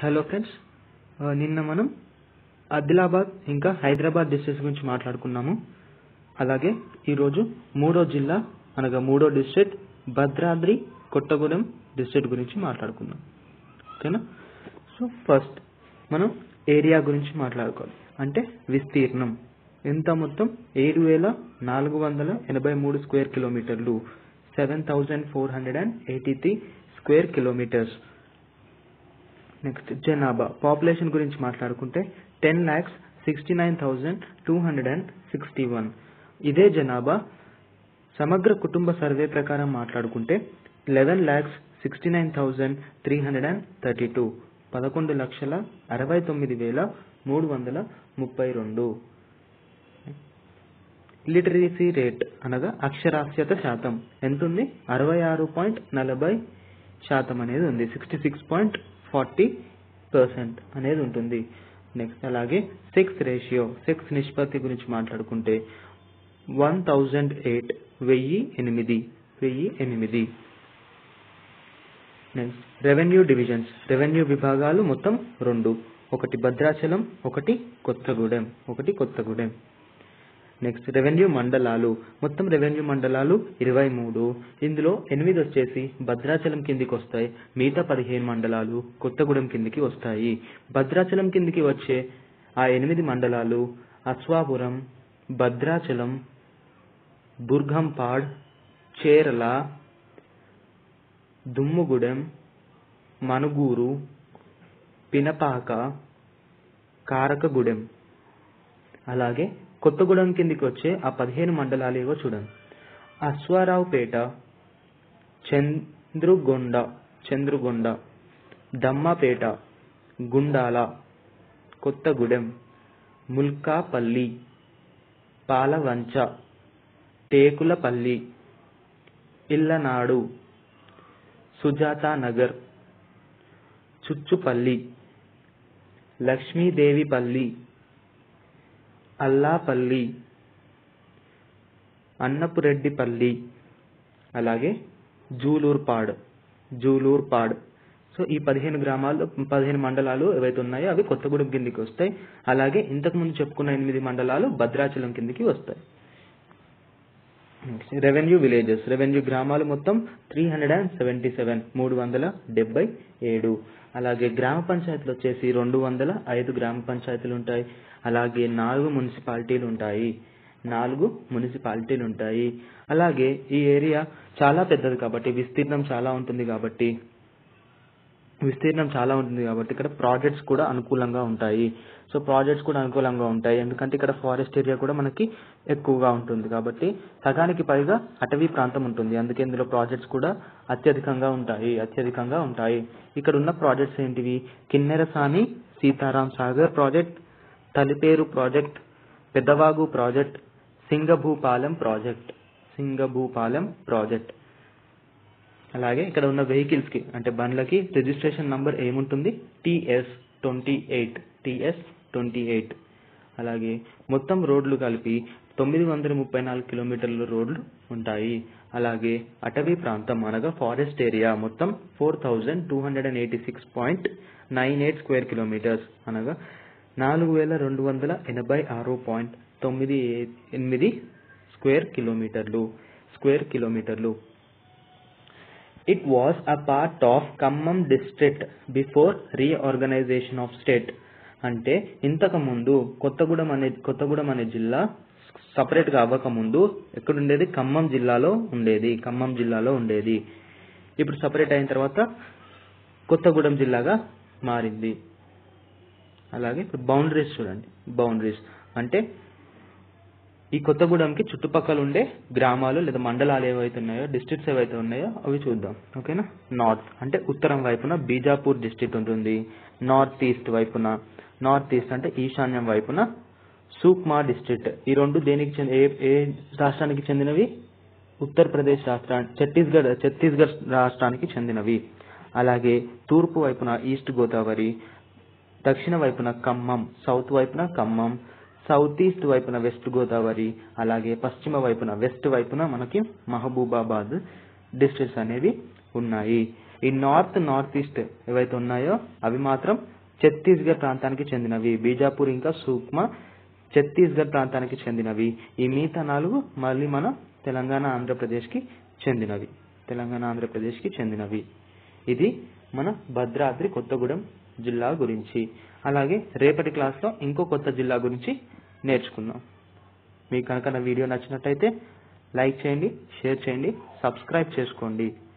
hello friends నిన్న మనం ఆదిలాబాద్ ఇంకా హైదరాబాద్ డిస్ట్రిక్ట్స్ గురించి మాట్లాడుకున్నాము అలాగే ఈరోజు మూడో జిల్లా అనగా మూడో డిస్ట్రిక్ట్ భద్రాద్రి కొత్తగూడెం డిస్ట్రిక్ట్ గురించి మాట్లాడుకుందాం ఓకేనా సో ఫస్ట్ మనం ఏరియా గురించి మాట్లాడుకోవాలి అంటే విస్తీర్ణం ఎంత మొత్తం ఏడు వేల నాలుగు వందల ఎనభై మూడు స్క్వేర్ కిలోమీటర్లు seven thousand four hundred and eighty three square kilometres next జనాభా పాపులేషన్ గురించి మాట్లాడుకుంటే ten lakhs sixty nine thousand two hundred and sixty one ఇదే జనాభా సమగ్ర కుటుంబ సర్వే ప్రకారం మాట్లాడుకుంటే eleven lakhs sixty nine thousand three hundred and thirty two పదకొండు లక్షల అరవై తొమ్మిది వేల మూడు వందల ముప్పై రెండు లిటరసీ రేట్ అనగా అక్షరాస్యత శాతం ఎంత ఉంది అరవై ఆరు పాయింట్ నలభై శాతం అనేది ఉంది sixty six point forty percent అనేది ఉంటుంది నెక్స్ట్ అలాగే సెక్స్ రేషియో సెక్స్ నిష్పత్తి గురించి మాట్లాడుకుంటే వన్ థౌజండ్ ఎయిట్ వెయ్యి ఎనిమిది వెయ్యి ఎనిమిది నెక్స్ట్ రెవెన్యూ డివిజన్స్ రెవెన్యూ విభాగాలు మొత్తం రెండు ఒకటి భద్రాచలం ఒకటి కొత్తగూడెం ఒకటి కొత్తగూడెం నెక్స్ట్ రెవెన్యూ మండలాలు మొత్తం రెవెన్యూ మండలాలు ఇరవై మూడు ఇందులో ఎనిమిది వచ్చేసి భద్రాచలం కిందికి వస్తాయి మిగతా పదిహేను మండలాలు కొత్తగూడెం కిందికి వస్తాయి భద్రాచలం కిందికి వచ్చే ఆ ఎనిమిది మండలాలు అశ్వాపురం భద్రాచలం బుర్గంపాడ్ చేరల దుమ్ముగూడెం మనుగూరు పినపాక కారకగూడెం అలాగే కొత్తగూడెం కిందికి వచ్చే ఆ పదిహేను మండలాలు ఏవో చూడండి అశ్వారావుపేట చంద్రుగొండ చంద్రుగొండ దమ్మపేట గుండాల కొత్తగూడెం ముల్కాపల్లి పాలవంచ టేకులపల్లి ఇల్లనాడు సుజాతానగర్ చుచ్చుపల్లి లక్ష్మీదేవిపల్లి అల్లాపల్లి అన్నపురెడ్డిపల్లి అలాగే జూలూర్పాడ్ జూలూర్పాడ్ సో ఈ పదిహేను గ్రామాలు పదిహేను మండలాలు ఏవైతే ఉన్నాయో అవి కొత్తగూడెం కిందికి వస్తాయి అలాగే ఇంతకుముందు చెప్పుకున్న ఎనిమిది మండలాలు భద్రాచలం కిందికి వస్తాయి రెవెన్యూ విలేజెస్ రెవెన్యూ గ్రామాలు మొత్తం three hundred and seventy seven మూడు వందల డెబ్బై ఏడు అలాగే గ్రామ పంచాయతీలు వచ్చేసి రెండు వందల ఐదు గ్రామ పంచాయతీలు ఉంటాయి అలాగే నాలుగు మున్సిపాలిటీలు ఉంటాయి నాలుగు మున్సిపాలిటీలు ఉంటాయి అలాగే ఈ ఏరియా చాలా పెద్దది కాబట్టి విస్తీర్ణం చాలా ఉంటుంది కాబట్టి విస్తీర్ణం చాలా ఉంటుంది కాబట్టి ఇక్కడ ప్రాజెక్ట్స్ కూడా అనుకూలంగా ఉంటాయి సో ప్రాజెక్ట్స్ కూడా అనుకూలంగా ఉంటాయి ఎందుకంటే ఇక్కడ ఫారెస్ట్ ఏరియా కూడా మనకి ఎక్కువగా ఉంటుంది కాబట్టి సగానికి పైగా అటవీ ప్రాంతం ఉంటుంది అందుకే ఇందులో ప్రాజెక్ట్స్ కూడా అత్యధికంగా ఉంటాయి అత్యధికంగా ఉంటాయి ఇక్కడ ఉన్న ప్రాజెక్ట్స్ ఏంటివి Kinnerasani Sitaram Sagar project Taliperu project Peddavagu project Singabhupalem project Singabhupalem project అలాగే ఇక్కడ ఉన్న వెహికల్స్కి అంటే బండ్లకి రిజిస్ట్రేషన్ నంబర్ ఏముంటుంది TS twenty eight TS twenty eight అలాగే మొత్తం రోడ్లు కలిపి తొమ్మిది వందల ముప్పై నాలుగు కిలోమీటర్ల రోడ్లు ఉంటాయి అలాగే అటవీ ప్రాంతం అనగా ఫారెస్ట్ ఏరియా మొత్తం four thousand two hundred and eighty six point nine eight square kilometres అనగా నాలుగు వేల రెండు వందల ఎనభై ఆరు పాయింట్ తొమ్మిది ఎనిమిది స్క్వేర్ కిలోమీటర్లు స్క్వేర్ కిలోమీటర్లు it was a part of Khammam district before reorganisation of state అంటే ఇంతకు ముందు కొత్తగూడెం అనే కొత్తగూడెం అనే జిల్లా సపరేట్గా అవ్వకముందు ఎక్కడుండేది ఖమ్మం జిల్లాలో ఉండేది ఖమ్మం జిల్లాలో ఉండేది ఇప్పుడు సపరేట్ అయిన తర్వాత కొత్తగూడెం జిల్లాగా మారింది అలాగే ఇప్పుడు బౌండరీస్ చూడండి బౌండరీస్ అంటే ఈ కొత్తగూడెంకి చుట్టుపక్కల ఉండే గ్రామాలు లేదా మండలాలు ఏవైతే ఉన్నాయో డిస్ట్రిక్ట్స్ ఏవైతే ఉన్నాయో అవి చూద్దాం ఓకేనా నార్త్ అంటే ఉత్తరం వైపున బీజాపూర్ డిస్ట్రిక్ట్ ఉంటుంది నార్త్ ఈస్ట్ వైపున నార్త్ ఈస్ట్ అంటే ఈశాన్యం వైపున సూక్మా డిస్ట్రిక్ట్ ఈ రెండు దేనికి చెంది ఏ ఏ రాష్ట్రానికి చెందినవి ఉత్తరప్రదేశ్ రాష్ట్రానికి ఛత్తీస్గఢ్ ఛత్తీస్గఢ్ రాష్ట్రానికి చెందినవి అలాగే తూర్పు వైపున ఈస్ట్ గోదావరి దక్షిణ వైపున ఖమ్మం సౌత్ వైపున ఖమ్మం సౌత్ ఈస్ట్ వైపున వెస్ట్ గోదావరి అలాగే పశ్చిమ వైపున వెస్ట్ వైపున మనకి మహబూబాబాద్ డిస్ట్రిక్ట్స్ అనేవి ఉన్నాయి ఈ నార్త్ నార్త్ ఈస్ట్ ఏవైతే ఉన్నాయో అవి మాత్రం ఛత్తీస్గఢ్ ప్రాంతానికి చెందినవి బీజాపూర్ ఇంకా సూక్మా ఛత్తీస్గఢ్ ప్రాంతానికి చెందినవి ఈ మిగతా నాలుగు మళ్ళీ మన తెలంగాణ ఆంధ్రప్రదేశ్కి చెందినవి తెలంగాణ ఆంధ్రప్రదేశ్కి చెందినవి ఇది మన భద్రాద్రి కొత్తగూడెం జిల్లా గురించి అలాగే రేపటి క్లాస్లో ఇంకో కొత్త జిల్లా గురించి నేర్చుకుందాం మీకు కనుక నా వీడియో నచ్చినట్టయితే లైక్ చేయండి షేర్ చేయండి సబ్స్క్రైబ్ చేసుకోండి